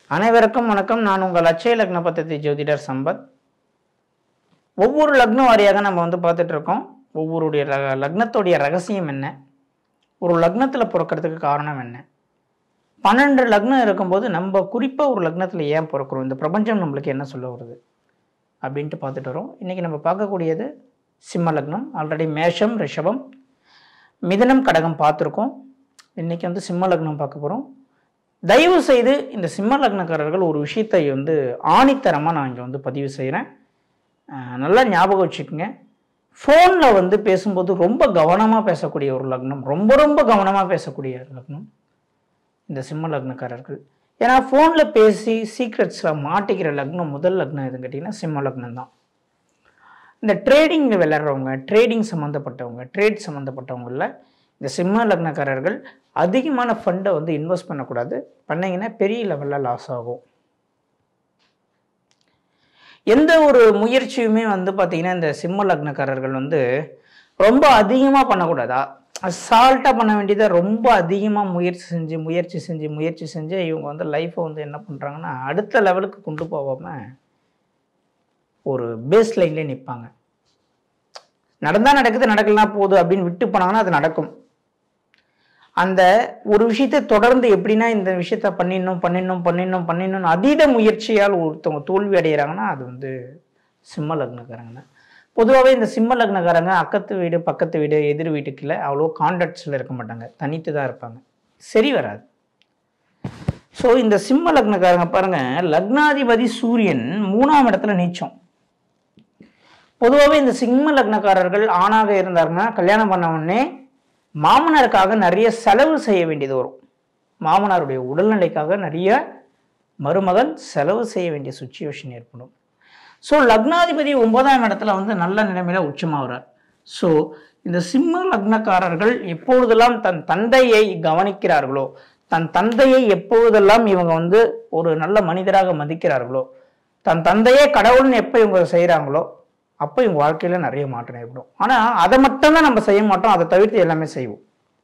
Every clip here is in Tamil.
அனைவருக்கும் வணக்கம் நான் உங்கள் அச்சய லக்ன பத்ததி ஜோதிடர் சம்பத் ஒவ்வொரு லக்னம் வாரியாக நம்ம வந்து பார்த்துட்டு இருக்கோம் ஒவ்வொருடைய ர- லக்னத்துடைய ரகசியம் என்ன ஒரு லக்னத்தில் பிறக்கிறதுக்கு காரணம் என்ன பன்னெண்டு லக்னம் இருக்கும்போது நம்ம குறிப்பாக ஒரு லக்னத்தில் ஏன் பிறக்கிறோம் இந்த பிரபஞ்சம் நம்மளுக்கு என்ன சொல்ல வருது அப்படின்ட்டு பார்த்துட்டு வரோம் இன்றைக்கி நம்ம பார்க்கக்கூடியது சிம்ம லக்னம் ஆல்ரெடி மேஷம் ரிஷபம் மிதனம் கடகம் பார்த்துருக்கோம் இன்றைக்கி வந்து சிம்ம லக்னம் பார்க்க போகிறோம் தயவு செய்து இந்த சிம்ம லக்னக்காரர்கள் ஒரு விஷயத்தை வந்து ஆணித்தரமாக நான் இங்கே வந்து பதிவு செய்கிறேன் நல்லா ஞாபகம் வச்சுக்கோங்க ஃபோனில் வந்து பேசும்போது ரொம்ப கவனமாக பேசக்கூடிய ஒரு லக்னம் ரொம்ப ரொம்ப கவனமாக பேசக்கூடிய ஒரு லக்னம் இந்த சிம்ம லக்னக்காரர்கள் ஏன்னா ஃபோனில் பேசி சீக்ரெட்ஸில் மாட்டிக்கிற லக்னம் முதல் லக்னம் எதுன்னு கேட்டிங்கன்னா சிம்ம லக்னம் தான் இந்த ட்ரேடிங்கில் விளையாடுறவங்க ட்ரேடிங் சம்மந்தப்பட்டவங்க ட்ரேட் சம்மந்தப்பட்டவங்களில் இந்த சிம்ம லக்னக்காரர்கள் அதிகமான ஃபண்டை வந்து இன்வெஸ்ட் பண்ணக்கூடாது பண்ணீங்கன்னா பெரிய லெவலில் லாஸ் ஆகும் எந்த ஒரு முயற்சியுமே வந்து பார்த்திங்கன்னா இந்த சிம்ம லக்னக்காரர்கள் வந்து ரொம்ப அதிகமாக பண்ணக்கூடாதா அசால்ட்டாக பண்ண வேண்டியதை ரொம்ப அதிகமாக முயற்சி செஞ்சு முயற்சி செஞ்சு முயற்சி செஞ்சு இவங்க வந்து லைஃப்பை வந்து என்ன பண்ணுறாங்கன்னா அடுத்த லெவலுக்கு கொண்டு போகாமல் ஒரு பேஸ் லைன்லேயே நிற்பாங்க நடந்தால் நடக்குது நடக்கலனா போகுது அப்படின்னு விட்டு போனாங்கன்னா அது நடக்கும் அந்த ஒரு விஷயத்தை தொடர்ந்து எப்படின்னா இந்த விஷயத்த பண்ணிடணும் பண்ணிடணும் பண்ணிடணும் பண்ணிடணும் அதீத முயற்சியால் ஒருத்தவங்க தோல்வி அடைகிறாங்கன்னா அது வந்து சிம்ம லக்னக்காரங்க தான் பொதுவாகவே இந்த சிம்ம லக்னக்காரங்க அக்கத்து வீடு பக்கத்து வீடு எதிர் வீட்டுக்குள்ள அவ்வளோ கான்டாக்ட்ஸில் இருக்க மாட்டாங்க தனித்து தான் இருப்பாங்க சரி வராது ஸோ இந்த சிம்ம லக்னக்காரங்க பாருங்க லக்னாதிபதி சூரியன் மூணாம் இடத்துல நீச்சம் பொதுவாகவே இந்த சிம்ம லக்னக்காரர்கள் ஆணாக இருந்தாருன்னா கல்யாணம் பண்ண உடனே மாமனாருக்காக நிறைய செலவு செய்ய வேண்டியது வரும் மாமனாருடைய உடல்நிலைக்காக நிறைய மருமகன் செலவு செய்ய வேண்டிய சுச்சுவேஷன் ஏற்படும் ஸோ லக்னாதிபதி ஒன்பதாம் இடத்துல வந்து நல்ல நிலைமையில உச்சமாகிறார் ஸோ இந்த சிம்ம லக்னக்காரர்கள் எப்பொழுதெல்லாம் தன் தந்தையை கவனிக்கிறார்களோ தன் தந்தையை எப்பொழுதெல்லாம் இவங்க வந்து ஒரு நல்ல மனிதராக மதிக்கிறார்களோ தன் தந்தையே கடவுள்னு எப்போ இவங்க செய்கிறாங்களோ அப்போ இவங்க வாழ்க்கையில் நிறைய மாற்றம் ஏற்படும் ஆனால் அதை மட்டும்தான் நம்ம செய்ய மாட்டோம் அதை தவிர்த்து எல்லாமே செய்வோம்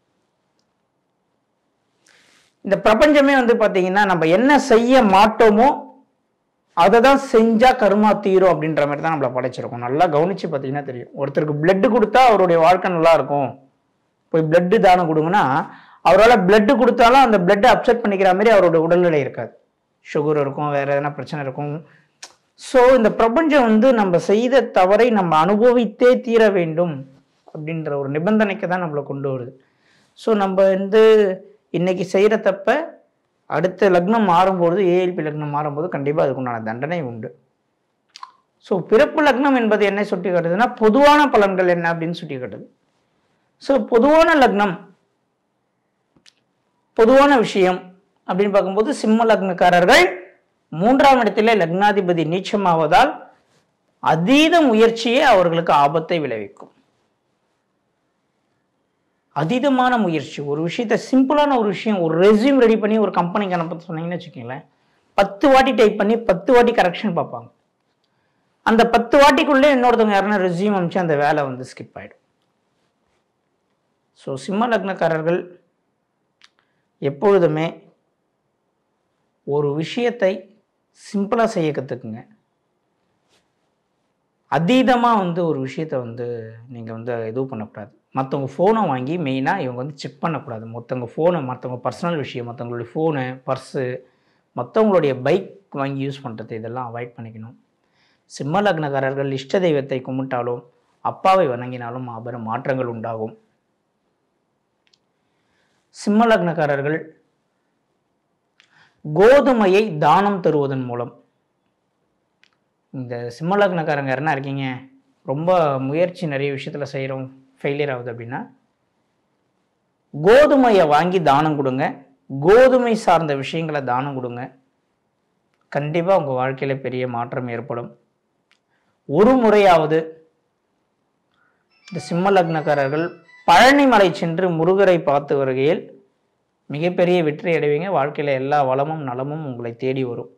இந்த பிரபஞ்சமே வந்து பார்த்தீங்கன்னா நம்ம என்ன செய்ய மாட்டோமோ அதை தான் செஞ்சா கருமா தீரும் அப்படின்ற மாதிரி தான் நம்மளை படைச்சிருக்கோம் நல்லா கவனிச்சு பார்த்தீங்கன்னா தெரியும் ஒருத்தருக்கு பிளட் கொடுத்தா அவருடைய வாழ்க்கை நல்லா இருக்கும் போய் பிளட்டு தானம் கொடுங்கன்னா அவரால் பிளட்டு கொடுத்தாலும் அந்த பிளட்டை அப்செட் பண்ணிக்கிற மாதிரி அவருடைய உடல்நிலை இருக்காது சுகர் இருக்கும் வேற எதனா பிரச்சனை இருக்கும் ஸோ இந்த பிரபஞ்சம் வந்து நம்ம செய்த தவறை நம்ம அனுபவித்தே தீர வேண்டும் அப்படின்ற ஒரு நிபந்தனைக்கு தான் நம்மளை கொண்டு வருது ஸோ நம்ம வந்து இன்னைக்கு செய்கிற தப்ப அடுத்த லக்னம் மாறும்போது ஏஎல்பி லக்னம் மாறும்போது கண்டிப்பாக அதுக்குண்டான தண்டனை உண்டு ஸோ பிறப்பு லக்னம் என்பது என்ன சுட்டி காட்டுதுன்னா பொதுவான பலன்கள் என்ன அப்படின்னு சுட்டி காட்டுது ஸோ பொதுவான லக்னம் பொதுவான விஷயம் அப்படின்னு பார்க்கும்போது சிம்ம லக்னக்காரர்கள் மூன்றாம் இடத்திலே லக்னாதிபதி நீச்சமாவதால் அதீத முயற்சியே அவர்களுக்கு ஆபத்தை விளைவிக்கும் அதீதமான முயற்சி ஒரு விஷயத்த சிம்பிளான ஒரு விஷயம் ஒரு ரெஸ்யூம் ரெடி பண்ணி ஒரு கம்பெனிக்கு அனுப்ப சொன்னீங்கன்னு வச்சுக்கோங்களேன் பத்து வாட்டி டைப் பண்ணி பத்து வாட்டி கரெக்ஷன் பார்ப்பாங்க அந்த பத்து வாட்டிக்குள்ளே இன்னொருத்தவங்க யாருன்னா ரெஸ்யூம் அனுப்பிச்சு அந்த வேலை வந்து ஸ்கிப் ஆகிடும் ஸோ சிம்ம லக்னக்காரர்கள் எப்பொழுதுமே ஒரு விஷயத்தை சிம்பிளாக செய்ய கற்றுக்குங்க அதீதமாக வந்து ஒரு விஷயத்தை வந்து நீங்கள் வந்து இது பண்ணக்கூடாது மற்றவங்க ஃபோனை வாங்கி மெயினாக இவங்க வந்து செக் பண்ணக்கூடாது மற்றவங்க ஃபோனை மற்றவங்க பர்சனல் விஷயம் மற்றவங்களுடைய ஃபோனு பர்ஸு மற்றவங்களுடைய பைக் வாங்கி யூஸ் பண்ணுறது இதெல்லாம் அவாய்ட் பண்ணிக்கணும் சிம்ம லக்னக்காரர்கள் இஷ்ட தெய்வத்தை கும்பிட்டாலும் அப்பாவை வணங்கினாலும் மாபெரும் மாற்றங்கள் உண்டாகும் சிம்ம லக்னக்காரர்கள் கோதுமையை தானம் தருவதன் மூலம் இந்த சிம்ம லக்னக்காரங்க யாருன்னா இருக்கீங்க ரொம்ப முயற்சி நிறைய விஷயத்தில் செய்கிறோம் ஃபெயிலியர் ஆகுது அப்படின்னா கோதுமையை வாங்கி தானம் கொடுங்க கோதுமை சார்ந்த விஷயங்களை தானம் கொடுங்க கண்டிப்பாக உங்கள் வாழ்க்கையில் பெரிய மாற்றம் ஏற்படும் ஒரு முறையாவது இந்த சிம்ம லக்னக்காரர்கள் பழனிமலை சென்று முருகரை பார்த்து வருகையில் மிகப்பெரிய வெற்றி அடைவீங்க வாழ்க்கையில் எல்லா வளமும் நலமும் உங்களை தேடி வரும்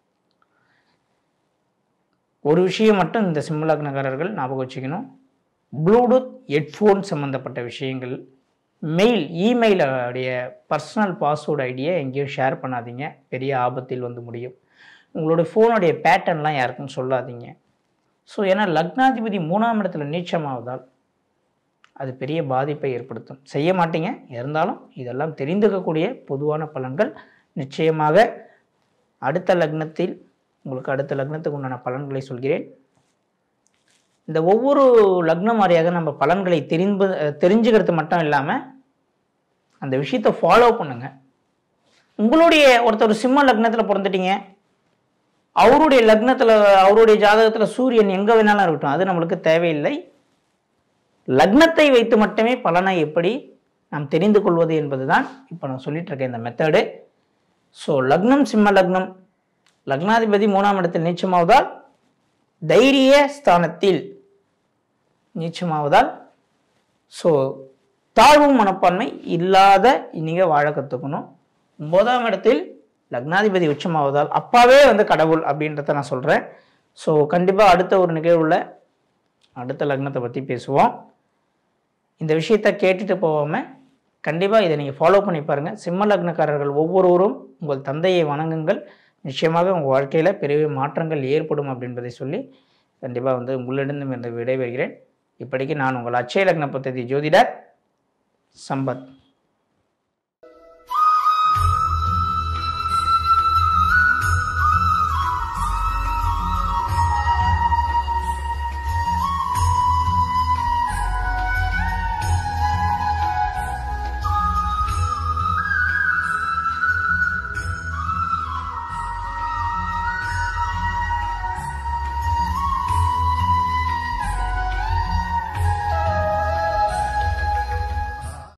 ஒரு விஷயம் மட்டும் இந்த சிம்ம லக்னக்காரர்கள் ஞாபகம் வச்சுக்கணும் ப்ளூடூத் ஹெட்ஃபோன் சம்மந்தப்பட்ட விஷயங்கள் மெயில் இமெயில் உடைய பர்சனல் பாஸ்வேர்டு ஐடியை எங்கேயும் ஷேர் பண்ணாதீங்க பெரிய ஆபத்தில் வந்து முடியும் உங்களுடைய ஃபோனுடைய பேட்டர்ன்லாம் யாருக்கும் சொல்லாதீங்க ஸோ ஏன்னா லக்னாதிபதி மூணாம் இடத்துல நீச்சமாவதால் அது பெரிய பாதிப்பை ஏற்படுத்தும் செய்ய மாட்டீங்க இருந்தாலும் இதெல்லாம் தெரிந்துக்கக்கூடிய பொதுவான பலன்கள் நிச்சயமாக அடுத்த லக்னத்தில் உங்களுக்கு அடுத்த லக்னத்துக்கு உண்டான பலன்களை சொல்கிறேன் இந்த ஒவ்வொரு லக்னம் வாரியாக நம்ம பலன்களை தெரிந்து தெரிஞ்சுக்கிறது மட்டும் இல்லாமல் அந்த விஷயத்தை ஃபாலோ பண்ணுங்க உங்களுடைய ஒருத்தர் சிம்ம லக்னத்தில் பிறந்துட்டீங்க அவருடைய லக்னத்தில் அவருடைய ஜாதகத்தில் சூரியன் எங்கே வேணாலும் இருக்கட்டும் அது நம்மளுக்கு தேவையில்லை லக்னத்தை வைத்து மட்டுமே பலனை எப்படி நாம் தெரிந்து கொள்வது என்பதுதான் இப்போ நான் சொல்லிட்டு இருக்கேன் இந்த மெத்தடு ஸோ லக்னம் சிம்ம லக்னம் லக்னாதிபதி மூணாம் இடத்தில் நீச்சமாவதால் தைரிய ஸ்தானத்தில் நீச்சமாவதால் ஸோ தாழ்வு மனப்பான்மை இல்லாத இனிங்க வாழ கற்றுக்கணும் ஒன்பதாம் இடத்தில் லக்னாதிபதி உச்சமாவதால் அப்பாவே வந்து கடவுள் அப்படின்றத நான் சொல்கிறேன் ஸோ கண்டிப்பாக அடுத்த ஒரு நிகழ்வில் அடுத்த லக்னத்தை பற்றி பேசுவோம் இந்த விஷயத்தை கேட்டுட்டு போகாமல் கண்டிப்பாக இதை நீங்கள் ஃபாலோ பண்ணி பாருங்கள் சிம்ம லக்னக்காரர்கள் ஒவ்வொருவரும் உங்கள் தந்தையை வணங்குங்கள் நிச்சயமாக உங்கள் வாழ்க்கையில் பெரிய மாற்றங்கள் ஏற்படும் அப்படின்றதை சொல்லி கண்டிப்பாக வந்து உங்களிடம் என்று விடைபெறுகிறேன் இப்படிக்கு நான் உங்கள் அச்சய லக்ன பദ്ധதி ஜோதிடர் சம்பத்